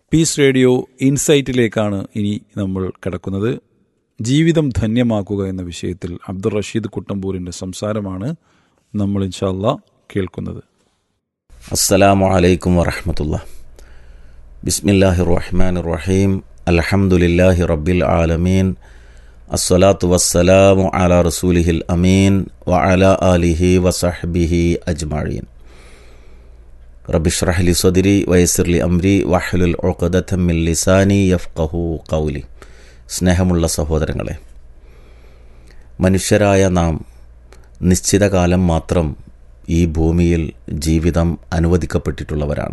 piece radio ഇൻസൈറ്റിലേക്കാണ് ഇനി നമ്മൾ കിടക്കുന്നത് ജീവിതം ധന്യമാക്കുക എന്ന വിഷയത്തിൽ അബ്ദുൾ റഷീദ് കുട്ടമ്പൂരിൻ്റെ സംസാരമാണ് നമ്മൾ ഇൻഷാല്ല കേൾക്കുന്നത് അസ്സലാമു അലൈക്കും വറഹമത്തുള്ള ബിസ്മില്ലാഹി റഹ്മാൻ റഹീം അൽഹംദുലില്ലാഹി റബ്ബിൽ ആലമീൻ അസ്സലാത്തു വസ്സലാമു അല റസൂലിഹിൽ അമീൻ വ അല ആലിഹി വസഹ്ബിഹി അജ്മഈൻ റബിഷ്റഹ്ലി സദിരി വയസിർലി അംരി വഹ്ലുൽ ഉഖദത്തം മിൻ ലിസാനി യഫ്ഖഹു ഖൗലി സ്നേഹമുള്ള സഹോദരങ്ങളെ മനുഷ്യരായ നാം നിശ്ചിത കാലം മാത്രം ഈ ഭൂമിയിൽ ജീവിതം അനുവദിക്കപ്പെട്ടിട്ടുള്ളവരാണ്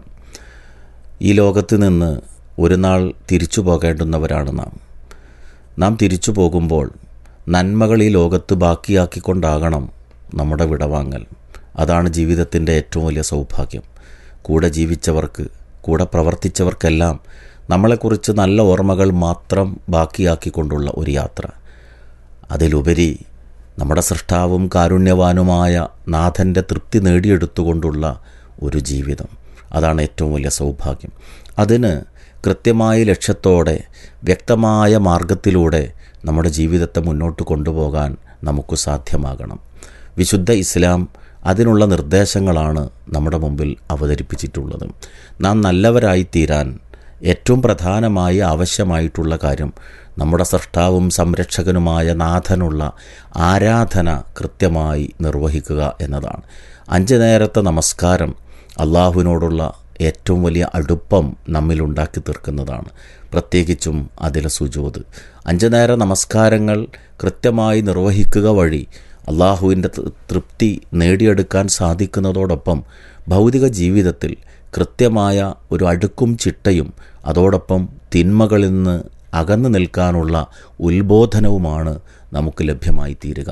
ഈ ലോകത്ത് നിന്ന് ഒരു നാൾ തിരിച്ചു പോകേണ്ടുന്നവരാണ് നാം നാം തിരിച്ചു പോകുമ്പോൾ നന്മകൾ ഈ ലോകത്ത് ബാക്കിയാക്കിക്കൊണ്ടാകണം നമ്മുടെ വിടവാങ്ങൽ അതാണ് ജീവിതത്തിൻ്റെ ഏറ്റവും വലിയ സൗഭാഗ്യം കൂടെ ജീവിച്ചവർക്ക് കൂടെ പ്രവർത്തിച്ചവർക്കെല്ലാം നമ്മളെക്കുറിച്ച് നല്ല ഓർമ്മകൾ മാത്രം ബാക്കിയാക്കിക്കൊണ്ടുള്ള ഒരു യാത്ര അതിലുപരി നമ്മുടെ സൃഷ്ടാവും കാരുണ്യവാനുമായ നാഥൻ്റെ തൃപ്തി നേടിയെടുത്തുകൊണ്ടുള്ള ഒരു ജീവിതം അതാണ് ഏറ്റവും വലിയ സൗഭാഗ്യം അതിന് കൃത്യമായ ലക്ഷ്യത്തോടെ വ്യക്തമായ മാർഗത്തിലൂടെ നമ്മുടെ ജീവിതത്തെ മുന്നോട്ട് കൊണ്ടുപോകാൻ നമുക്ക് സാധ്യമാകണം വിശുദ്ധ ഇസ്ലാം അതിനുള്ള നിർദ്ദേശങ്ങളാണ് നമ്മുടെ മുമ്പിൽ അവതരിപ്പിച്ചിട്ടുള്ളത് നാം നല്ലവരായി തീരാൻ ഏറ്റവും പ്രധാനമായി ആവശ്യമായിട്ടുള്ള കാര്യം നമ്മുടെ സൃഷ്ടാവും സംരക്ഷകനുമായ നാഥനുള്ള ആരാധന കൃത്യമായി നിർവഹിക്കുക എന്നതാണ് അഞ്ച് നേരത്തെ നമസ്കാരം അള്ളാഹുവിനോടുള്ള ഏറ്റവും വലിയ അടുപ്പം നമ്മിലുണ്ടാക്കി തീർക്കുന്നതാണ് പ്രത്യേകിച്ചും അതിലെ സുജോത് അഞ്ച് നേര നമസ്കാരങ്ങൾ കൃത്യമായി നിർവഹിക്കുക വഴി അള്ളാഹുവിൻ്റെ തൃപ്തി നേടിയെടുക്കാൻ സാധിക്കുന്നതോടൊപ്പം ഭൗതിക ജീവിതത്തിൽ കൃത്യമായ ഒരു അടുക്കും ചിട്ടയും അതോടൊപ്പം തിന്മകളിൽ നിന്ന് അകന്നു നിൽക്കാനുള്ള ഉത്ബോധനവുമാണ് നമുക്ക് ലഭ്യമായി തീരുക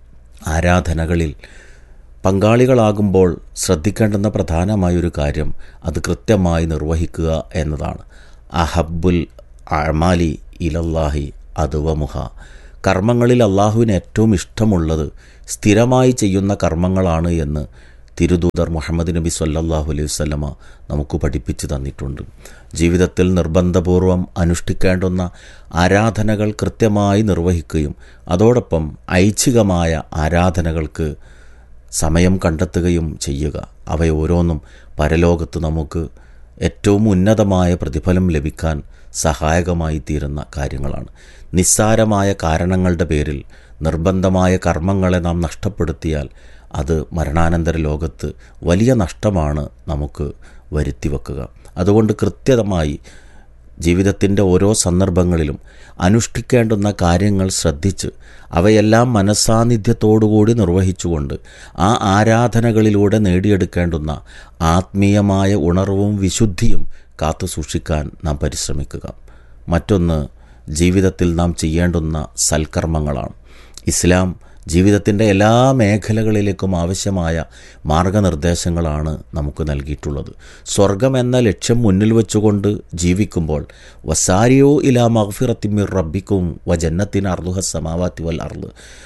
ആരാധനകളിൽ പങ്കാളികളാകുമ്പോൾ ശ്രദ്ധിക്കേണ്ടുന്ന പ്രധാനമായൊരു കാര്യം അത് കൃത്യമായി നിർവഹിക്കുക എന്നതാണ് അഹബുൽ അമാലി ഇലല്ലാഹി അതുവമുഹ കർമ്മങ്ങളിൽ അള്ളാഹുവിന് ഏറ്റവും ഇഷ്ടമുള്ളത് സ്ഥിരമായി ചെയ്യുന്ന കർമ്മങ്ങളാണ് എന്ന് തിരുദൂതർ മുഹമ്മദ് നബി സല്ലാഹു അലൈഹി വല്ലമ നമുക്ക് പഠിപ്പിച്ചു തന്നിട്ടുണ്ട് ജീവിതത്തിൽ നിർബന്ധപൂർവം അനുഷ്ഠിക്കേണ്ടുന്ന ആരാധനകൾ കൃത്യമായി നിർവഹിക്കുകയും അതോടൊപ്പം ഐച്ഛികമായ ആരാധനകൾക്ക് സമയം കണ്ടെത്തുകയും ചെയ്യുക അവയോരോന്നും പരലോകത്ത് നമുക്ക് ഏറ്റവും ഉന്നതമായ പ്രതിഫലം ലഭിക്കാൻ സഹായകമായി തീരുന്ന കാര്യങ്ങളാണ് നിസ്സാരമായ കാരണങ്ങളുടെ പേരിൽ നിർബന്ധമായ കർമ്മങ്ങളെ നാം നഷ്ടപ്പെടുത്തിയാൽ അത് മരണാനന്തര ലോകത്ത് വലിയ നഷ്ടമാണ് നമുക്ക് വരുത്തിവെക്കുക അതുകൊണ്ട് കൃത്യമായി ജീവിതത്തിൻ്റെ ഓരോ സന്ദർഭങ്ങളിലും അനുഷ്ഠിക്കേണ്ടുന്ന കാര്യങ്ങൾ ശ്രദ്ധിച്ച് അവയെല്ലാം മനസാന്നിധ്യത്തോടുകൂടി നിർവഹിച്ചുകൊണ്ട് ആ ആരാധനകളിലൂടെ നേടിയെടുക്കേണ്ടുന്ന ആത്മീയമായ ഉണർവും വിശുദ്ധിയും കാത്തു സൂക്ഷിക്കാൻ നാം പരിശ്രമിക്കുക മറ്റൊന്ന് ജീവിതത്തിൽ നാം ചെയ്യേണ്ടുന്ന സൽക്കർമ്മങ്ങളാണ് ഇസ്ലാം ജീവിതത്തിൻ്റെ എല്ലാ മേഖലകളിലേക്കും ആവശ്യമായ മാർഗനിർദ്ദേശങ്ങളാണ് നമുക്ക് നൽകിയിട്ടുള്ളത് സ്വർഗം എന്ന ലക്ഷ്യം മുന്നിൽ വെച്ചുകൊണ്ട് ജീവിക്കുമ്പോൾ വസാരിയോ ഇലാ മഹ്ഫിറത്തിമിർ റബ്ബിക്കും വ ജന്നത്തിന് അർദുഹ സമാവാത്തി വൽ അർദ്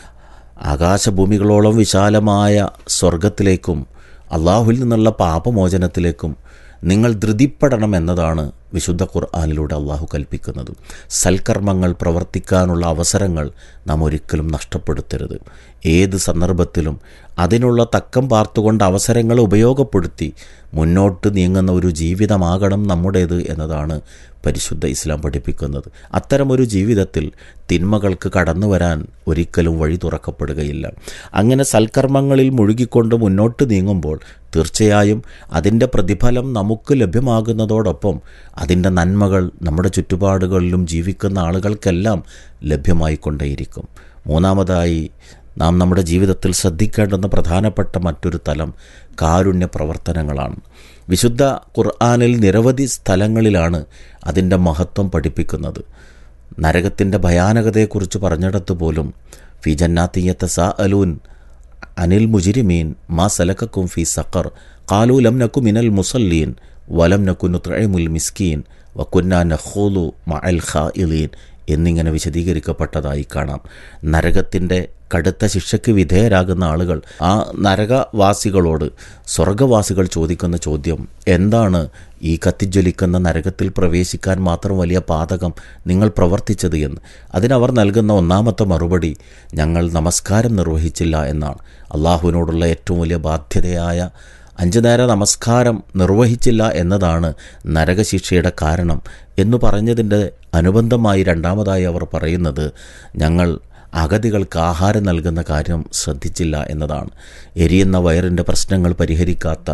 ആകാശഭൂമികളോളം വിശാലമായ സ്വർഗത്തിലേക്കും അള്ളാഹുവിൽ നിന്നുള്ള പാപമോചനത്തിലേക്കും നിങ്ങൾ ധൃതിപ്പെടണം എന്നതാണ് വിശുദ്ധ ഖുർആാനിലൂടെ അള്ളാഹു കൽപ്പിക്കുന്നത് സൽക്കർമ്മങ്ങൾ പ്രവർത്തിക്കാനുള്ള അവസരങ്ങൾ നാം ഒരിക്കലും നഷ്ടപ്പെടുത്തരുത് ഏത് സന്ദർഭത്തിലും അതിനുള്ള തക്കം പാർത്തുകൊണ്ട് അവസരങ്ങൾ ഉപയോഗപ്പെടുത്തി മുന്നോട്ട് നീങ്ങുന്ന ഒരു ജീവിതമാകണം നമ്മുടേത് എന്നതാണ് പരിശുദ്ധ ഇസ്ലാം പഠിപ്പിക്കുന്നത് അത്തരമൊരു ജീവിതത്തിൽ തിന്മകൾക്ക് കടന്നു വരാൻ ഒരിക്കലും വഴി തുറക്കപ്പെടുകയില്ല അങ്ങനെ സൽക്കർമ്മങ്ങളിൽ മുഴുകിക്കൊണ്ട് മുന്നോട്ട് നീങ്ങുമ്പോൾ തീർച്ചയായും അതിൻ്റെ പ്രതിഫലം നമുക്ക് ലഭ്യമാകുന്നതോടൊപ്പം അതിൻ്റെ നന്മകൾ നമ്മുടെ ചുറ്റുപാടുകളിലും ജീവിക്കുന്ന ആളുകൾക്കെല്ലാം ലഭ്യമായിക്കൊണ്ടേയിരിക്കും മൂന്നാമതായി നാം നമ്മുടെ ജീവിതത്തിൽ ശ്രദ്ധിക്കേണ്ടുന്ന പ്രധാനപ്പെട്ട മറ്റൊരു തലം കാരുണ്യ പ്രവർത്തനങ്ങളാണ് വിശുദ്ധ ഖുർആാനിൽ നിരവധി സ്ഥലങ്ങളിലാണ് അതിൻ്റെ മഹത്വം പഠിപ്പിക്കുന്നത് നരകത്തിൻ്റെ ഭയാനകതയെക്കുറിച്ച് പറഞ്ഞിടത്ത് പോലും ഫി ജന്നാത്തിയത്ത സാ അലൂൻ അനിൽ മുജിരിമീൻ മാ സലക്കും ഫി സഖർ കാലു ലം നക്കു മിനൽ മുസല്ലീൻ വലം നക്കു നുത്രമുൽ മിസ്കീൻ വക്കുന്ന നഖൂലു മഅൽ ഖായിലീൻ എന്നിങ്ങനെ വിശദീകരിക്കപ്പെട്ടതായി കാണാം നരകത്തിൻ്റെ കടുത്ത ശിക്ഷയ്ക്ക് വിധേയരാകുന്ന ആളുകൾ ആ നരകവാസികളോട് സ്വർഗവാസികൾ ചോദിക്കുന്ന ചോദ്യം എന്താണ് ഈ കത്തിജ്വലിക്കുന്ന നരകത്തിൽ പ്രവേശിക്കാൻ മാത്രം വലിയ പാതകം നിങ്ങൾ പ്രവർത്തിച്ചത് എന്ന് അതിനവർ നൽകുന്ന ഒന്നാമത്തെ മറുപടി ഞങ്ങൾ നമസ്കാരം നിർവഹിച്ചില്ല എന്നാണ് അള്ളാഹുവിനോടുള്ള ഏറ്റവും വലിയ ബാധ്യതയായ അഞ്ചു നേര നമസ്കാരം നിർവഹിച്ചില്ല എന്നതാണ് നരകശിക്ഷയുടെ കാരണം എന്ന് പറഞ്ഞതിൻ്റെ അനുബന്ധമായി രണ്ടാമതായി അവർ പറയുന്നത് ഞങ്ങൾ അഗതികൾക്ക് ആഹാരം നൽകുന്ന കാര്യം ശ്രദ്ധിച്ചില്ല എന്നതാണ് എരിയുന്ന വയറിൻ്റെ പ്രശ്നങ്ങൾ പരിഹരിക്കാത്ത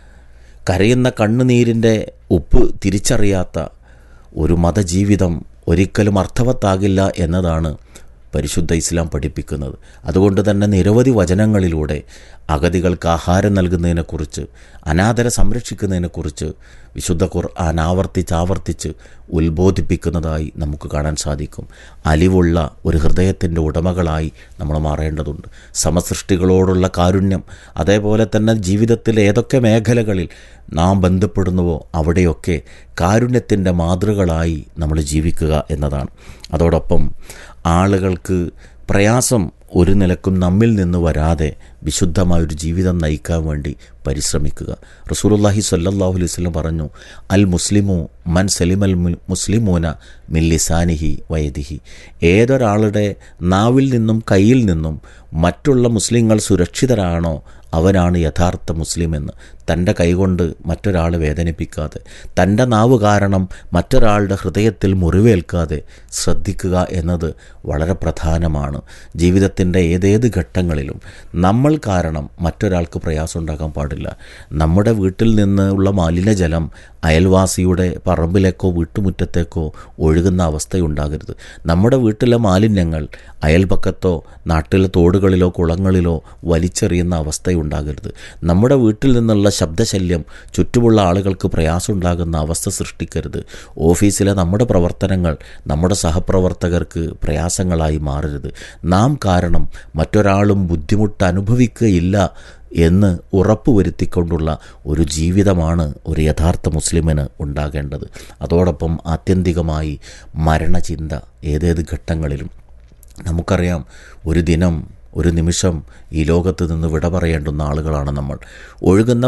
കരയുന്ന കണ്ണുനീരിൻ്റെ ഉപ്പ് തിരിച്ചറിയാത്ത ഒരു മതജീവിതം ഒരിക്കലും അർത്ഥവത്താകില്ല എന്നതാണ് പരിശുദ്ധ ഇസ്ലാം പഠിപ്പിക്കുന്നത് അതുകൊണ്ട് തന്നെ നിരവധി വചനങ്ങളിലൂടെ അഗതികൾക്ക് ആഹാരം നൽകുന്നതിനെക്കുറിച്ച് അനാഥരെ സംരക്ഷിക്കുന്നതിനെക്കുറിച്ച് വിശുദ്ധ ഖുർആൻ ആവർത്തിച്ച് ആവർത്തിച്ച് ഉത്ബോധിപ്പിക്കുന്നതായി നമുക്ക് കാണാൻ സാധിക്കും അലിവുള്ള ഒരു ഹൃദയത്തിൻ്റെ ഉടമകളായി നമ്മൾ മാറേണ്ടതുണ്ട് സമസൃഷ്ടികളോടുള്ള കാരുണ്യം അതേപോലെ തന്നെ ജീവിതത്തിൽ ഏതൊക്കെ മേഖലകളിൽ നാം ബന്ധപ്പെടുന്നുവോ അവിടെയൊക്കെ കാരുണ്യത്തിൻ്റെ മാതൃകളായി നമ്മൾ ജീവിക്കുക എന്നതാണ് അതോടൊപ്പം ആളുകൾക്ക് പ്രയാസം ഒരു നിലക്കും നമ്മിൽ നിന്ന് വരാതെ വിശുദ്ധമായൊരു ജീവിതം നയിക്കാൻ വേണ്ടി പരിശ്രമിക്കുക റസൂലുള്ളാഹി സ്വല്ലല്ലാഹു അലൈഹി വസല്ലം പറഞ്ഞു അൽ മുസ്ലിമു മൻ സലിമൽ മുസ്ലിമൂന മില്ലിസാനിഹി വയദിഹി ഏതൊരാളുടെ നാവിൽ നിന്നും കയ്യിൽ നിന്നും മറ്റുള്ള മുസ്ലിങ്ങൾ സുരക്ഷിതരാണോ അവനാണ് യഥാർത്ഥ മുസ്ലിം എന്ന് തൻ്റെ കൈകൊണ്ട് മറ്റൊരാളെ വേദനിപ്പിക്കാതെ തൻ്റെ നാവ് കാരണം മറ്റൊരാളുടെ ഹൃദയത്തിൽ മുറിവേൽക്കാതെ ശ്രദ്ധിക്കുക എന്നത് വളരെ പ്രധാനമാണ് ജീവിതത്തിൻ്റെ ഏതേത് ഘട്ടങ്ങളിലും നമ്മൾ കാരണം മറ്റൊരാൾക്ക് പ്രയാസം ഉണ്ടാക്കാൻ പാടില്ല നമ്മുടെ വീട്ടിൽ നിന്ന് ഉള്ള മലിനജലം അയൽവാസിയുടെ പറമ്പിലേക്കോ വീട്ടുമുറ്റത്തേക്കോ ഒഴുകുന്ന അവസ്ഥയുണ്ടാകരുത് നമ്മുടെ വീട്ടിലെ മാലിന്യങ്ങൾ അയൽപക്കത്തോ നാട്ടിലെ തോടുകളിലോ കുളങ്ങളിലോ വലിച്ചെറിയുന്ന അവസ്ഥയുണ്ടാകരുത് നമ്മുടെ വീട്ടിൽ നിന്നുള്ള ശബ്ദശല്യം ചുറ്റുമുള്ള ആളുകൾക്ക് പ്രയാസമുണ്ടാകുന്ന അവസ്ഥ സൃഷ്ടിക്കരുത് ഓഫീസിലെ നമ്മുടെ പ്രവർത്തനങ്ങൾ നമ്മുടെ സഹപ്രവർത്തകർക്ക് പ്രയാസങ്ങളായി മാറരുത് നാം കാരണം മറ്റൊരാളും ബുദ്ധിമുട്ട് അനുഭവിക്കുകയില്ല എന്ന് ഉറപ്പുവരുത്തിക്കൊണ്ടുള്ള ഒരു ജീവിതമാണ് ഒരു യഥാർത്ഥ മുസ്ലിമിന് ഉണ്ടാകേണ്ടത് അതോടൊപ്പം ആത്യന്തികമായി മരണചിന്ത ഏതേത് ഘട്ടങ്ങളിലും നമുക്കറിയാം ഒരു ദിനം ഒരു നിമിഷം ഈ ലോകത്ത് നിന്ന് വിട പറയേണ്ടുന്ന ആളുകളാണ് നമ്മൾ ഒഴുകുന്ന